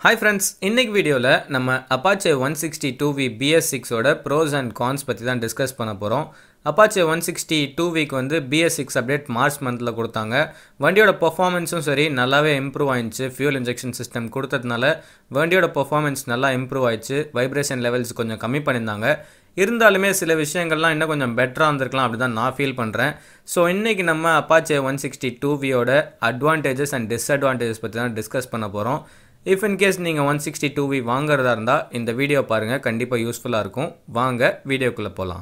hi friends இன்னைக்கு வீடியோவில் நம்ம Apache one sixty two V BS சிக்ஸோட ப்ரோஸ் அண்ட் கான்ஸ் பற்றி தான் டிஸ்கஸ் பண்ண போகிறோம் அப்பாச்சே ஒன் சிக்ஸ்டி டூ வீக் வந்து பிஎஸ் சிக்ஸ் அப்டேட் மார்ச் மந்தில் கொடுத்தாங்க வண்டியோட பர்ஃபார்மன்ஸும் சரி நல்லாவே இம்ப்ரூவ் ஆயிடுச்சு ஃபியூல் இன்ஜெக்ஷன் சிஸ்டம் கொடுத்ததுனால வண்டியோட பர்ஃபார்மன்ஸ் நல்லா இம்ப்ரூவ் ஆயிடுச்சு வைப்ரேஷன் லெவல்ஸ் கொஞ்சம் கம்மி பண்ணியிருந்தாங்க இருந்தாலுமே சில விஷயங்கள்லாம் இன்னும் கொஞ்சம் பெட்டராக இருந்திருக்கலாம் அப்படி தான் நான் ஃபீல் பண்ணுறேன் ஸோ இன்றைக்கி நம்ம அப்பாச்சே ஒன் சிக்ஸ்டி டூ வியோட அட்வான்டேஜஸ் அண்ட் டிஸ்அட்வான்டேஜஸ் பற்றி தான் டிஸ்கஸ் பண்ண போகிறோம் இஃப் இன் கேஸ் நீங்கள் ஒன் சிக்ஸ்டி டூ வி வாங்குறதா இருந்தால் இந்த வீடியோ பாருங்கள் கண்டிப்பாக யூஸ்ஃபுல்லாக இருக்கும் வாங்க வீடியோக்குள்ளே போகலாம்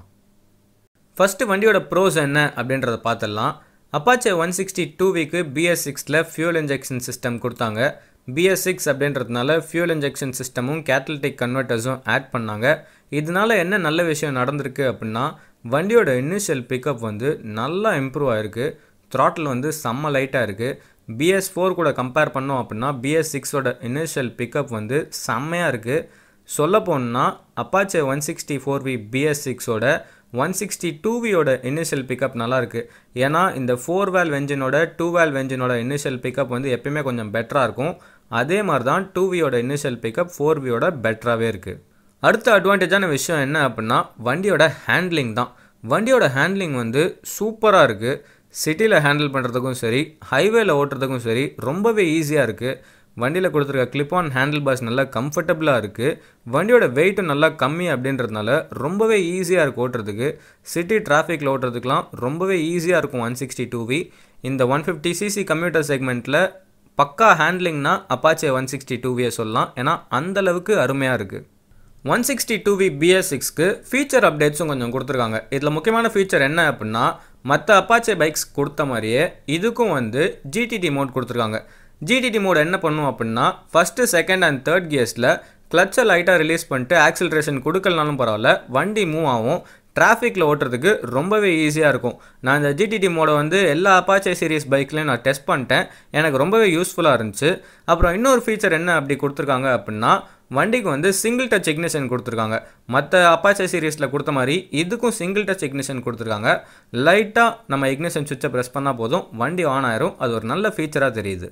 ஃபஸ்ட்டு வண்டியோட ப்ரோஸ் என்ன அப்படின்றத பார்த்துடலாம் அப்பாச்சே ஒன் சிக்ஸ்டி டூ வீக்கு பிஎஸ் சிக்ஸில் ஃபியூல் இன்ஜெக்ஷன் சிஸ்டம் கொடுத்தாங்க பிஎஸ் சிக்ஸ் அப்படின்றதுனால ஃபியூல் இன்ஜெக்ஷன் சிஸ்டமும் கேட்டலிட்டிக் கன்வெர்ட்டர்ஸும் ஆட் பண்ணாங்க இதனால என்ன நல்ல விஷயம் நடந்திருக்கு அப்படின்னா வண்டியோட இனிஷியல் பிக்கப் வந்து நல்லா இம்ப்ரூவ் ஆகிருக்கு த்ராட்டில் வந்து செம்ம லைட்டாக இருக்குது பிஎஸ் ஃபோர் கூட கம்பேர் பண்ணோம் அப்படின்னா பிஎஸ் சிக்ஸோட இனிஷியல் பிக்கப் வந்து செம்மையாக இருக்குது சொல்ல போனால் Apache one sixty four V BS சிக்ஸோட ஒன் சிக்ஸ்டி டூ வியோட இனிஷியல் பிக்கப் நல்லா இருக்குது ஏன்னா இந்த ஃபோர் வேல் வெஞ்சினோட டூ வேல் வெஞ்சினோட இனிஷியல் பிக்கப் வந்து எப்பயுமே கொஞ்சம் பெட்டராக இருக்கும் அதே மாதிரி தான் டூ வியோட இனிஷியல் பிக்கப் ஃபோர் வியோட பெட்டராகவே இருக்குது அடுத்த அட்வான்டேஜான விஷயம் என்ன அப்படின்னா வண்டியோட ஹேண்ட்லிங் தான் வண்டியோட ஹேண்ட்லிங் வந்து சூப்பராக இருக்குது சிட்டியில் ஹேண்டில் பண்ணுறதுக்கும் சரி ஹைவேல ஓட்டுறதுக்கும் சரி ரொம்பவே ஈஸியாக இருக்குது வண்டியில் கொடுத்துருக்க கிளிப் ஆன் ஹேண்டில் பார்ஸ் நல்லா கம்ஃபர்டபுளாக இருக்குது வண்டியோட வெயிட்டும் நல்லா கம்மி அப்படின்றதுனால ரொம்பவே ஈஸியாக இருக்குது ஓட்டுறதுக்கு சிட்டி டிராஃபிக்கில் ஓட்டுறதுக்குலாம் ரொம்பவே ஈஸியாக இருக்கும் ஒன் சிக்ஸ்டி டூ வி இந்த ஒன் ஃபிஃப்டி சிசி கம்ப்யூட்டர் செக்மெண்ட்டில் பக்கா ஹேண்ட்லிங்னா அப்பாச்சே ஒன் சிக்ஸ்டி டூ வியை சொல்லலாம் ஏன்னா அந்தளவுக்கு அருமையாக இருக்குது one sixty two V BS சிக்ஸ்க்கு ஃபீச்சர் அப்டேட்ஸும் கொஞ்சம் கொடுத்துருக்காங்க இதில் முக்கியமான ஃபீச்சர் என்ன அப்படின்னா மற்ற அப்பாச்சே பைக்ஸ் கொடுத்த மாதிரியே இதுக்கும் வந்து ஜிடிடி மோட் கொடுத்துருக்காங்க ஜிடிடி மோட் என்ன பண்ணும் அப்படின்னா ஃபஸ்ட்டு செகண்ட் அண்ட் தேர்ட் கியர்ஸில் கிளச்சை லைட்டாக ரிலீஸ் பண்ணிட்டு ஆக்சிலரேஷன் கொடுக்கலனாலும் பரவாயில்ல வண்டி மூவ் ஆகும் டிராஃபிக்கில் ஓட்டுறதுக்கு ரொம்பவே ஈஸியாக இருக்கும் நான் இந்த ஜிடிடி மோடை வந்து எல்லா அப்பாச்சே சீரிஸ் பைக்லையும் நான் டெஸ்ட் பண்ணிட்டேன் எனக்கு ரொம்பவே யூஸ்ஃபுல்லாக இருந்துச்சு அப்புறம் இன்னொரு ஃபீச்சர் என்ன அப்படி கொடுத்துருக்காங்க அப்படின்னா வண்டிக்கு வந்து சிங்கிள் டச் இக்னிஷன் கொடுத்துருக்காங்க மற்ற அப்பாச்சே சீரீஸில் கொடுத்த மாதிரி இதுக்கும் சிங்கிள் டச் இக்னிஷன் கொடுத்துருக்காங்க லைட்டாக நம்ம இக்னிஷன் சுவிட்சை ப்ரெஸ் பண்ணால் போதும் வண்டி ஆன் ஆயிரும் அது ஒரு நல்ல ஃபீச்சராக தெரியுது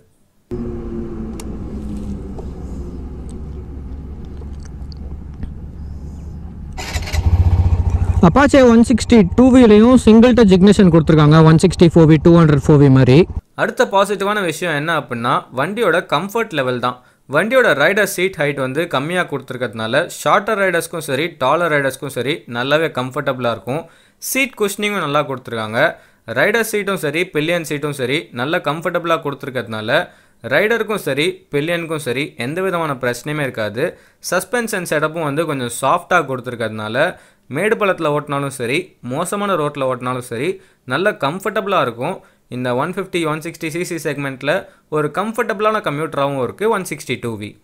அப்பாச்சே ஒன் சிக்ஸ்டி டூ வீலையும் சிங்கிள் டச் இக்னிஷன் கொடுத்துருக்காங்க one sixty four V two hundred four V மாதிரி அடுத்த பாசிட்டிவான விஷயம் என்ன அப்படின்னா வண்டியோட கம்ஃபர்ட் லெவல் தான் வண்டியோட ரைடர் சீட் ஹைட் வந்து கம்மியாக கொடுத்துருக்கிறதுனால ஷார்ட்டர் ரைடர்ஸ்க்கும் சரி டாலர் ரைடர்ஸ்க்கும் சரி நல்லாவே கம்ஃபர்டபுளாக இருக்கும் சீட் குஷ்னிங்கும் நல்லா கொடுத்துருக்காங்க ரைடர் சீட்டும் சரி பில்லியன் சீட்டும் சரி நல்ல கம்ஃபர்டபுளாக கொடுத்துருக்கிறதுனால ரைடருக்கும் சரி பில்லியனுக்கும் சரி எந்த விதமான பிரச்சனையுமே இருக்காது சஸ்பென்ஷன் செட்டப்பும் வந்து கொஞ்சம் சாஃப்டாக கொடுத்துருக்கிறதுனால மேடு பள்ளத்தில் ஓட்டினாலும் சரி மோசமான ரோட்டில் ஓட்டினாலும் சரி நல்ல கம்ஃபர்டபுளாக இருக்கும் இந்த one fifty one sixty CC செக்மெண்ட்டில் ஒரு கம்ஃபர்டபுளான கம்யூட்டராகவும் இருக்குது one sixty two V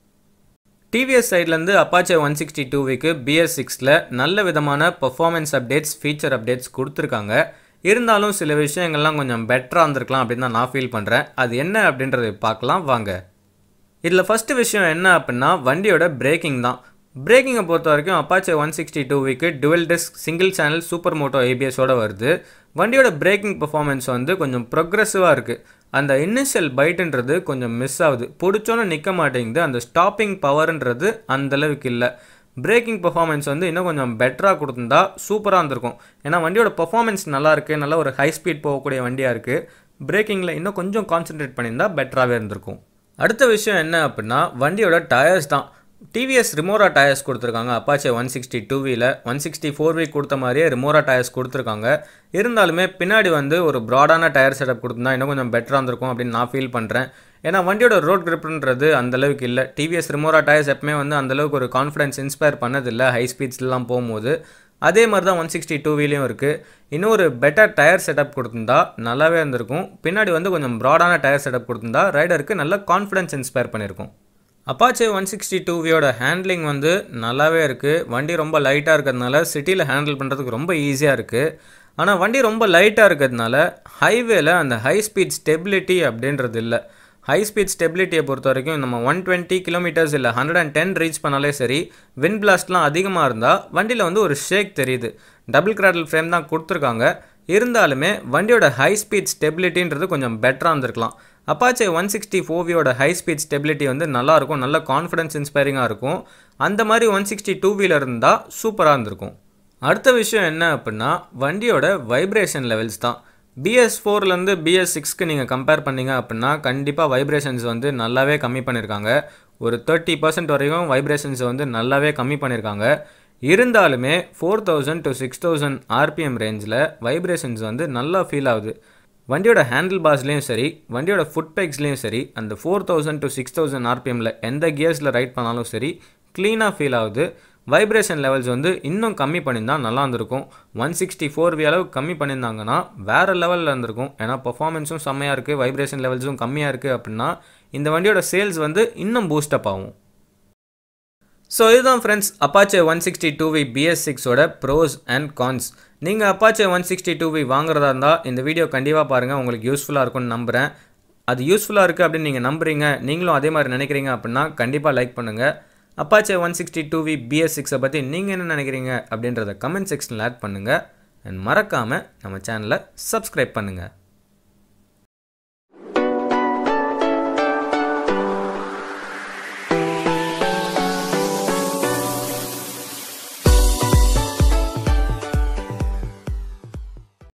TVS சைட்லேருந்து அப்பாச்சே ஒன் சிக்ஸ்டி டூ விக்கு பிஎஸ் சிக்ஸில் நல்ல விதமான பர்ஃபார்மன்ஸ் அப்டேட்ஸ் ஃபீச்சர் அப்டேட்ஸ் கொடுத்துருக்காங்க இருந்தாலும் சில விஷயங்கள்லாம் கொஞ்சம் பெட்டராக இருந்திருக்கலாம் அப்படின்னு தான் நான் ஃபீல் பண்ணுறேன் அது என்ன அப்படின்றத பார்க்கலாம் வாங்க இதில் ஃபஸ்ட்டு விஷயம் என்ன அப்படின்னா வண்டியோட பிரேக்கிங் தான் பிரேக்கிங்கை பொறுத்த வரைக்கும் அப்பாச்சே ஒன் சிக்ஸ்டி டூ வீக்கு dual disc single channel super moto ஏபிஎஸோட வருது வண்டியோட பிரேக்கிங் பர்ஃபார்மன்ஸ் வந்து கொஞ்சம் ப்ரொக்ரெசிவாக இருக்குது அந்த இனிஷியல் பைட்டுன்றது கொஞ்சம் மிஸ் ஆகுது பிடிச்சோன்னு நிற்க மாட்டேங்குது அந்த ஸ்டாப்பிங் பவர்ன்றது அந்தளவுக்கு இல்லை பிரேக்கிங் பர்ஃபார்மன்ஸ் வந்து இன்னும் கொஞ்சம் பெட்டராக கொடுத்துருந்தா சூப்பராக இருந்திருக்கும் ஏன்னா வண்டியோட பர்ஃபார்மன்ஸ் நல்லா இருக்குது நல்ல ஒரு ஹை ஸ்பீட் போகக்கூடிய வண்டியாக இருக்குது பிரேக்கிங்கில் இன்னும் கொஞ்சம் கான்சென்ட்ரேட் பண்ணியிருந்தா பெட்டராகவே இருந்திருக்கும் அடுத்த விஷயம் என்ன அப்படின்னா வண்டியோட டயர்ஸ் தான் டிவிஎஸ் ரிமோரா டயர்ஸ் கொடுத்துருக்காங்க அப்பாச்சே ஒன் சிக்ஸ்டி டூ வீல ஒன் சிக்ஸ்டி ஃபோர் வீக் கொடுத்த மாதிரியே ரிமோரா டயர்ஸ் கொடுத்துருக்காங்க இருந்தாலுமே பின்னாடி வந்து ஒரு ப்ராடான டயர் செட்டப் கொடுத்துருந்தா இன்னும் கொஞ்சம் பெட்டராக இருந்திருக்கும் அப்படின்னு நான் ஃபீல் பண்ணுறேன் ஏன்னா வண்டியோட ரோட் கிரிப்ன்றது அந்தளவுக்கு இல்லை டிவிஎஸ் ரிமோரா டயர்ஸ் எப்பவுமே வந்து அந்தளவுக்கு ஒரு கான்ஃபிடன்ஸ் இன்ஸ்பயர் பண்ணதில்லை ஹை ஸ்பீட்ஸ்லாம் போகும்போது அதே மாதிரி தான் ஒன் சிக்ஸ்டி டூ வீலையும் இருக்குது இன்னும் ஒரு பெட்டர் டயர் செட்டப் கொடுத்துருந்தா நல்லாவே இருந்திருக்கும் பின்னாடி வந்து கொஞ்சம் ப்ராடான டயர் செட்டப் கொடுத்துருந்தா ரைடருக்கு நல்ல கான்ஃபிடன்ஸ் இன்ஸ்பயர் பண்ணியிருக்கும் அப்பாச்சே ஒன் சிக்ஸ்டி டூ வியோட ஹேண்ட்லிங் வந்து நல்லாவே இருக்குது வண்டி ரொம்ப லைட்டாக இருக்கிறதுனால சிட்டியில் ஹேண்டில் பண்ணுறதுக்கு ரொம்ப ஈஸியாக இருக்குது ஆனால் வண்டி ரொம்ப லைட்டாக இருக்கிறதுனால ஹைவேல அந்த ஹை ஸ்பீட் ஸ்டெபிலிட்டி அப்படின்றது இல்லை ஹை ஸ்பீட் ஸ்டெபிலிட்டியை பொறுத்த வரைக்கும் நம்ம ஒன் டுவெண்ட்டி கிலோமீட்டர்ஸ் இல்லை ஹண்ட்ரட் அண்ட் டென் ரீச் பண்ணாலே சரி வின் பிளாஸ்ட்லாம் அதிகமாக இருந்தால் வண்டியில் வந்து ஒரு ஷேக் தெரியுது டபுள் கிராடல் ஃப்ரேம் தான் கொடுத்துருக்காங்க இருந்தாலுமே வண்டியோட ஹை ஸ்பீட் ஸ்டெபிலிட்டின்றது கொஞ்சம் பெட்டராக இருந்திருக்கலாம் அப்பாச்சே ஒன் சிக்ஸ்டி ஃபோவியோட ஹை ஸ்பீட் ஸ்டெபிலிட்டி வந்து நல்லாயிருக்கும் நல்ல கான்ஃபிடன்ஸ் இன்ஸ்பைரிங்காக இருக்கும் அந்த மாதிரி ஒன் சிக்ஸ்டி டூ வீலர் இருந்தால் சூப்பராக இருந்திருக்கும் அடுத்த விஷயம் என்ன அப்படின்னா வண்டியோட வைப்ரேஷன் லெவல்ஸ் தான் பிஎஸ் ஃபோர்லேருந்து பிஎஸ் சிக்ஸ்க்கு நீங்கள் கம்பேர் பண்ணீங்க அப்படின்னா கண்டிப்பாக வைப்ரேஷன்ஸ் வந்து நல்லாவே கம்மி பண்ணியிருக்காங்க ஒரு தேர்ட்டி பர்சன்ட் வரைக்கும் வைப்ரேஷன்ஸ் வந்து நல்லாவே கம்மி பண்ணியிருக்காங்க இருந்தாலுமே four thousand to six thousand RPM ரேஞ்சில் வைப்ரேஷன்ஸ் வந்து நல்லா ஃபீல் ஆகுது வண்டியோட ஹேண்டில் பார்ஸ்லேயும் சரி வண்டியோட ஃபுட் பேக்ஸ்லேயும் சரி அந்த four thousand to six thousand ஆர்பிஎம்மில் எந்த கியர்ஸில் ரைட் பண்ணாலும் சரி க்ளீனாக ஃபீல் ஆகுது வைப்ரேஷன் லெவல்ஸ் வந்து இன்னும் கம்மி பண்ணியிருந்தா நல்லா இருந்திருக்கும் ஒன் சிக்ஸ்டி ஃபோர் வி அளவு கம்மி பண்ணியிருந்தாங்கன்னா வேறு லெவலில் இருந்திருக்கும் ஏன்னா பர்ஃபார்மன்ஸும் செம்மையாக இருக்குது வைப்ரேஷன் லெவல்ஸும் கம்மியாக இருக்குது அப்படின்னா இந்த வண்டியோட சேல்ஸ் வந்து இன்னும் பூஸ்டப் ஆகும் ஸோ இதுதான் friends Apache one sixty two V BS சிக்ஸோட ப்ரோஸ் அண்ட் கான்ஸ் நீங்கள் Apache one sixty two V வாங்குறதா இருந்தால் இந்த வீடியோ கண்டிப்பாக பாருங்கள் உங்களுக்கு யூஸ்ஃபுல்லாக இருக்கும்னு நம்புகிறேன் அது யூஸ்ஃபுல்லாக இருக்குது அப்படின்னு நீங்கள் நம்புறீங்க நீங்களும் அதே மாதிரி நினைக்கிறீங்க அப்படின்னா கண்டிப்பாக லைக் பண்ணுங்கள் Apache one sixty two V BS சிக்ஸை பற்றி நீங்கள் என்ன நினைக்கிறீங்க அப்படின்றத கமெண்ட் செக்ஷனில் ஆட் பண்ணுங்கள் அண்ட் மறக்காமல் நம்ம சேனலை சப்ஸ்கிரைப் பண்ணுங்கள்